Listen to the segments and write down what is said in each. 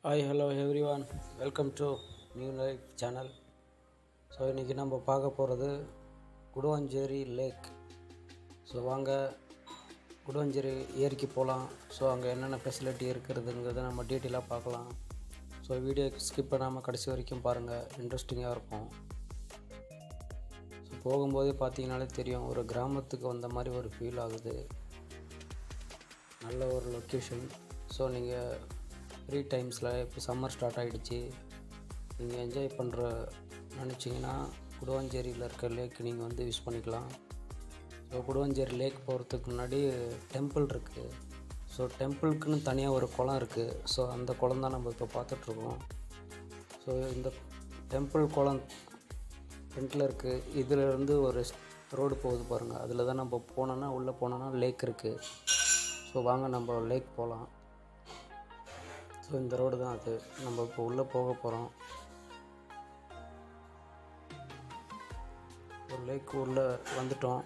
hi hello everyone welcome to new life channel so இன்றைக்கி நம்ம பார்க்க போகிறது குடுவாஞ்சேரி லேக் ஸோ வாங்க குடுவாஞ்சேரி ஏரிக்கு போகலாம் ஸோ அங்கே என்னென்ன ஃபெசிலிட்டி இருக்கிறதுங்கிறத நம்ம டீட்டெயிலாக பார்க்கலாம் ஸோ வீடியோ ஸ்கிப் பண்ணாமல் கடைசி வரைக்கும் பாருங்கள் இன்ட்ரெஸ்டிங்காக இருக்கும் ஸோ போகும்போதே பார்த்தீங்கனாலே தெரியும் ஒரு கிராமத்துக்கு வந்த மாதிரி ஒரு ஃபீல் ஆகுது நல்ல ஒரு லொக்கேஷன் ஸோ நீங்கள் ஃப்ரீ டைம்ஸில் இப்போ சம்மர் ஸ்டார்ட் ஆகிடுச்சு நீங்கள் என்ஜாய் பண்ணுற நினச்சிங்கன்னா குடுவாஞ்சேரியில் இருக்க லேக் நீங்கள் வந்து யூஸ் பண்ணிக்கலாம் ஸோ குடுவாஞ்சேரி லேக் போகிறதுக்கு முன்னாடி டெம்பிள் இருக்குது ஸோ டெம்பிளுக்குன்னு தனியாக ஒரு குளம் இருக்குது ஸோ அந்த குளம் தான் நம்ம இப்போ பார்த்துட்ருக்கோம் ஸோ இந்த டெம்பிள் குளம் ஃப்ரண்ட்டில் இருக்குது இதிலேருந்து ஒரு ரோடு போகுது பாருங்கள் அதில் தான் நம்ம போனோன்னா உள்ளே போனோன்னா லேக் இருக்குது ஸோ வாங்க நம்ம லேக் போகலாம் ஸோ இந்த ரோடு தான் அது நம்ம இப்போ உள்ளே போக போகிறோம் ஒரு லேக் உள்ளே வந்துட்டோம்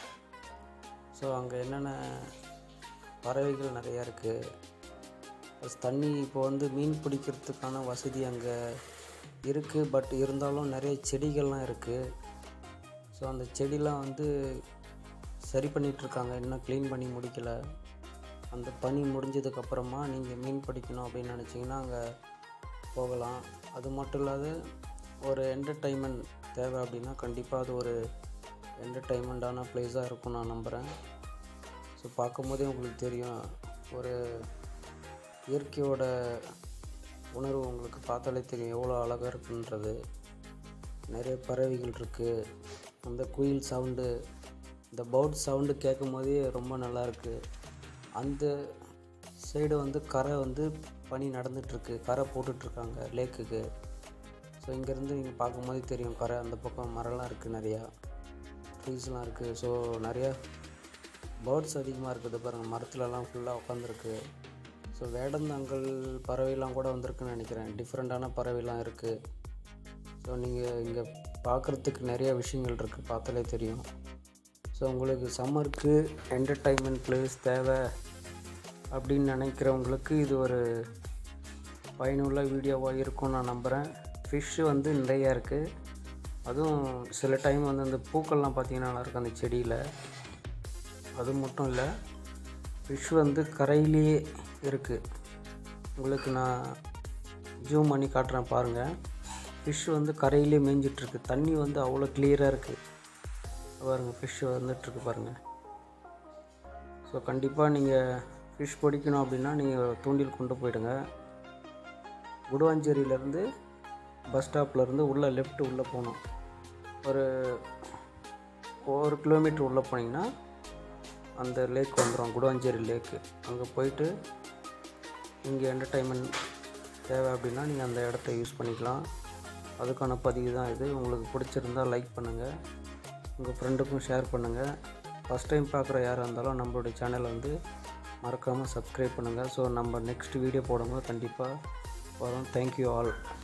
ஸோ அங்கே என்னென்ன பறவைகள் நிறையா இருக்குது ப்ளஸ் தண்ணி இப்போ வந்து மீன் பிடிக்கிறதுக்கான வசதி அங்கே இருக்குது பட் இருந்தாலும் நிறைய செடிகள்லாம் இருக்குது ஸோ அந்த செடிலாம் வந்து சரி பண்ணிகிட்ருக்காங்க இன்னும் க்ளீன் பண்ணி முடிக்கலை அந்த பனி முடிஞ்சதுக்கப்புறமா நீங்கள் மீன் பிடிக்கணும் அப்படின்னு நினச்சிங்கன்னா அங்கே போகலாம் அது மட்டும் இல்லாத ஒரு என்டர்டைன்மெண்ட் தேவை அப்படின்னா கண்டிப்பாக அது ஒரு என்டர்டைன்மெண்ட்டான ப்ளேஸாக இருக்கும் நான் நம்புகிறேன் ஸோ பார்க்கும்போதே உங்களுக்கு தெரியும் ஒரு இயற்கையோட உணர்வு உங்களுக்கு பார்த்தாலே தெரியும் எவ்வளோ அழகாக இருக்குன்றது நிறைய பறவைகள் இருக்குது அந்த குயில் சவுண்டு இந்த பவுட் சவுண்டு கேட்கும் போதே ரொம்ப நல்லாயிருக்கு அந்த சைடு வந்து கரை வந்து பனி நடந்துகிட்ருக்கு கரை போட்டுட்ருக்காங்க லேக்குக்கு ஸோ இங்கேருந்து நீங்கள் பார்க்கும்போதே தெரியும் கரை அந்த பக்கம் மரம்லாம் இருக்குது நிறையா ட்ரீஸ்லாம் இருக்குது ஸோ நிறையா பேர்ட்ஸ் அதிகமாக இருக்குது பாருங்கள் மரத்துலலாம் ஃபுல்லாக உட்காந்துருக்கு ஸோ வேடந்தாங்கல் பறவைலாம் கூட வந்திருக்குன்னு நினைக்கிறேன் டிஃப்ரெண்ட்டான பறவைலாம் இருக்குது ஸோ நீங்கள் இங்கே பார்க்குறதுக்கு நிறைய விஷயங்கள் இருக்குது பார்த்தாலே தெரியும் ஸோ உங்களுக்கு சம்மருக்கு என்டர்டைன்மெண்ட் ப்ளேஸ் தேவை அப்படின்னு நினைக்கிறவங்களுக்கு இது ஒரு பயனுள்ள வீடியோவாக இருக்கும் நான் நம்புகிறேன் ஃபிஷ்ஷு வந்து நிறையா இருக்குது அதுவும் சில டைம் வந்து அந்த பூக்கள்லாம் பார்த்திங்கன்னா நல்லாயிருக்கும் அந்த செடியில் அது மட்டும் இல்லை ஃபிஷ் வந்து கரையிலேயே இருக்குது உங்களுக்கு நான் ஜூம் பண்ணி காட்டுறேன் பாருங்கள் ஃபிஷ் வந்து கரையிலே மேய்ஞ்சிட்ருக்கு தண்ணி வந்து அவ்வளோ கிளியராக இருக்குது பாருங்கள் ஃபிஷ் வந்துட்டுருக்கு பாருங்கள் ஸோ கண்டிப்பாக நீங்கள் ஃபிஷ் பிடிக்கணும் அப்படின்னா நீங்கள் தூண்டில் கொண்டு போயிடுங்க குடுவாஞ்சேரியிலேருந்து பஸ் ஸ்டாப்லேருந்து உள்ளே லெஃப்ட் உள்ளே போகணும் ஒரு ஒரு கிலோமீட்டர் உள்ளே போனீங்கன்னா அந்த லேக் வந்துடும் குடுவாஞ்சேரி லேக்கு அங்கே போயிட்டு இங்கே என்டர்டைன்மெண்ட் தேவை அப்படின்னா நீங்கள் அந்த இடத்த யூஸ் பண்ணிக்கலாம் அதுக்கான பதிவு தான் இது உங்களுக்கு பிடிச்சிருந்தால் லைக் பண்ணுங்கள் உங்கள் ஃப்ரெண்டுக்கும் ஷேர் பண்ணுங்கள் ஃபஸ்ட் டைம் பார்க்குற யாராக இருந்தாலும் நம்மளுடைய சேனலை வந்து மறக்காமல் சப்ஸ்கிரைப் பண்ணுங்கள் ஸோ நம்ம நெக்ஸ்ட் வீடியோ போடும்போது கண்டிப்பாக வரும் தேங்க்யூ ஆல்